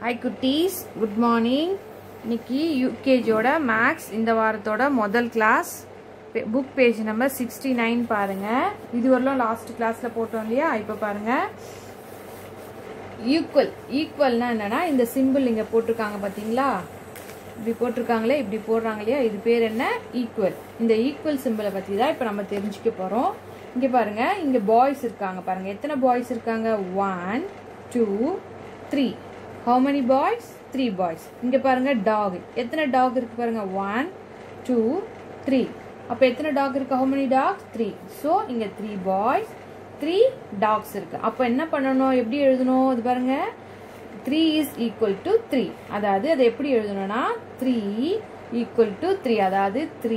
hi குட்டீஸ் good morning இன்னைக்கு யூகேஜியோட maths இந்த வாரத்தோட முதல் class book page number sixty nine பாருங்க இது வரலாம் லாஸ்ட் கிளாஸ்ல போட்டோம் இல்லையா இப்போ பாருங்க ஈக்குவல் ஈக்குவல்னா என்னன்னா இந்த சிம்பிள் இங்க போட்டிருக்காங்க பாத்தீங்களா இப்படி போட்டிருக்காங்களே இப்படி போடுறாங்க இல்லையா இது பேர் என்ன ஈக்குவல் இந்த ஈக்குவல் சிம்பிளை பத்தி தான் இப்போ நம்ம தெரிஞ்சுக்க போறோம் இங்க பாருங்க இங்க பாய்ஸ் இருக்காங்க பாருங்க எத்தனை பாய்ஸ் இருக்காங்க one two three how many boys three boys இங்க பாருங்க டாக் எத்தனை டாக் இருக்கு பாருங்க ஒன் டூ த்ரீ அப்போ எத்தனை டாக் இருக்கு how many dogs three so இங்க த்ரீ பாய்ஸ் த்ரீ டாக்ஸ் இருக்கு அப்போ என்ன பண்ணணும் எப்படி எழுதணும் இது பாருங்க three is equal to three அதாவது அதை எப்படி எழுதணும்னா த்ரீ ஈக்குவல் டு த்ரீ அதாவது three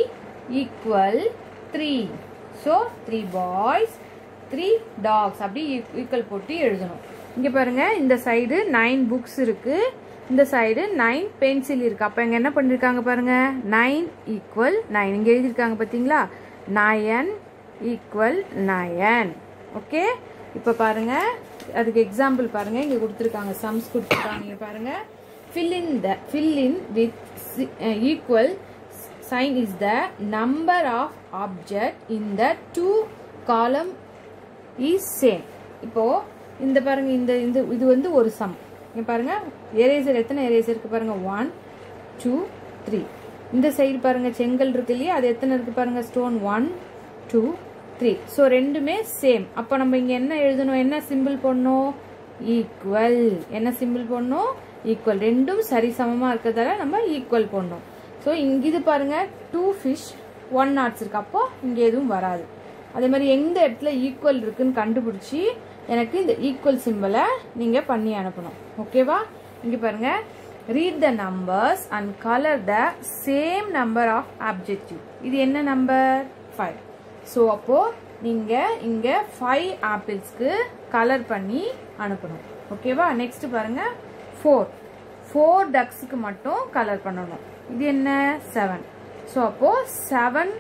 equal three so three boys three dogs அப்படி ஈக்குவல் போட்டு எழுதணும் இங்கே பாருங்க இந்த சைடு நைன் புக்ஸ் இருக்கு இந்த சைடு நைன் பென்சில் இருக்கு அப்போ இங்கே என்ன பண்ணிருக்காங்க பாருங்க நைன் ஈக்குவல் நைன் இங்கே எழுதியிருக்காங்க பார்த்தீங்களா நயன் ஈக்குவல் நயன் ஓகே இப்போ பாருங்க அதுக்கு எக்ஸாம்பிள் பாருங்க இங்கே கொடுத்துருக்காங்க சம்ஸ் கொடுத்துருக்காங்க இங்கே பாருங்க fill in the fill in with uh, equal sign is the number of object in the two column is same இப்போ இந்த பாருங்க இந்த இந்த இது வந்து ஒரு சம் இங்க பாருங்க எரேசர் எத்தனை எரேசர் இருக்கு பாருங்க ஒன் டூ த்ரீ இந்த சைடு பாருங்க செங்கல் இருக்கு இல்லையா அது எத்தனை இருக்கு பாருங்க stone one two three so ரெண்டுமே சேம் அப்போ நம்ம இங்க என்ன எழுதணும் என்ன சிம்பிள் போடணும் ஈக்குவல் என்ன சிம்பிள் போடணும் ஈக்குவல் ரெண்டும் சரி சமமா இருக்கிறதால நம்ம ஈக்குவல் போடணும் ஸோ இங்க இது பாருங்க டூ ஃபிஷ் ஒன் நாட்ஸ் இருக்கு அப்போ இங்க எதுவும் வராது அதே மாதிரி எந்த இடத்துல ஈக்குவல் இருக்குன்னு கண்டுபிடிச்சி எனக்கு இந்த ஈக்குவல் சிம்பிளை நீங்க பண்ணி அனுப்பணும் ஓகேவா இங்க பாருங்க read the numbers and colour the same number of objective இது என்ன நம்பர் ஃபைவ் ஸோ அப்போ நீங்க இங்க ஃபைவ் ஆப்பிள்ஸ்க்கு கலர் பண்ணி அனுப்பணும் ஓகேவா நெக்ஸ்ட் பாருங்க ஃபோர் ஃபோர் டக்ஸுக்கு மட்டும் கலர் பண்ணணும் இது என்ன செவன் ஸோ அப்போ செவன்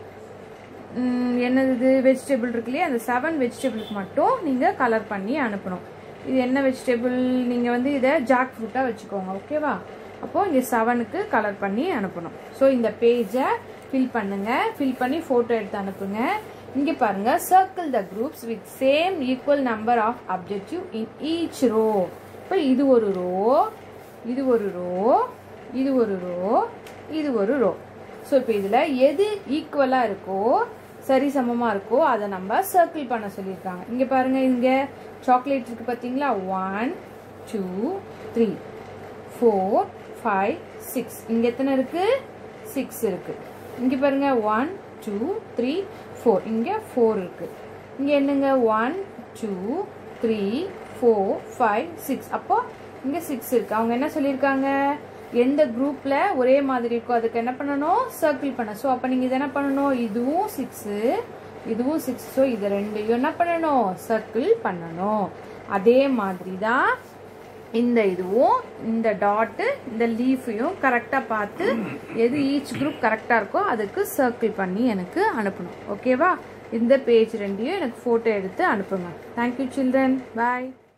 என்னது இது வெஜிடபிள் இருக்கு இல்லையா அந்த செவன் வெஜிடபிளுக்கு மட்டும் நீங்கள் கலர் பண்ணி அனுப்பணும் இது என்ன வெஜிடபிள் நீங்கள் வந்து இதை ஜாக் ஃப்ரூட்டாக வச்சுக்கோங்க ஓகேவா அப்போ இங்கே செவனுக்கு கலர் பண்ணி அனுப்பணும் ஸோ இந்த பேஜை ஃபில் பண்ணுங்க ஃபில் பண்ணி ஃபோட்டோ எடுத்து அனுப்புங்க இங்கே பாருங்க circle the groups with same equal number of objective in each row இப்போ இது ஒரு ரோ இது ஒரு ரோ இது ஒரு ரோ இது ஒரு ரோ ஸோ இப்போ இதில் எது ஈக்குவலாக இருக்கோ சரி சமமாக இருக்கோ அதை நம்ம சர்க்கிள் பண்ண சொல்லியிருக்காங்க இங்கே பாருங்க இங்கே சாக்லேட் இருக்கு பார்த்தீங்களா one two three four five six இங்கே எத்தனை இருக்கு சிக்ஸ் இருக்கு இங்கே பாருங்க ஒன் டூ த்ரீ ஃபோர் இங்கே ஃபோர் இருக்கு இங்கே என்னங்க one two three four five six அப்போ இங்கே சிக்ஸ் இருக்கு அவங்க என்ன சொல்லியிருக்காங்க எந்த குரூப்ல ஒரே மாதிரி இருக்கோ அதுக்கு என்ன பண்ணணும் சர்க்கிள் பண்ண ஸோ அப்போ நீங்கள் இதை என்ன பண்ணணும் இதுவும் சிக்ஸு இதுவும் சிக்ஸ் ஸோ இது ரெண்டையும் என்ன பண்ணணும் சர்க்கிள் பண்ணணும் அதே மாதிரி தான் இந்த இதுவும் இந்த டாட்டு இந்த லீஃபையும் கரெக்டாக பார்த்து எது ஈச் குரூப் கரெக்டாக இருக்கோ அதுக்கு சர்க்கிள் பண்ணி எனக்கு அனுப்பணும் ஓகேவா இந்த பேஜ் ரெண்டையும் எனக்கு ஃபோட்டோ எடுத்து அனுப்புங்க தேங்க்யூ சில்ட்ரன் பாய்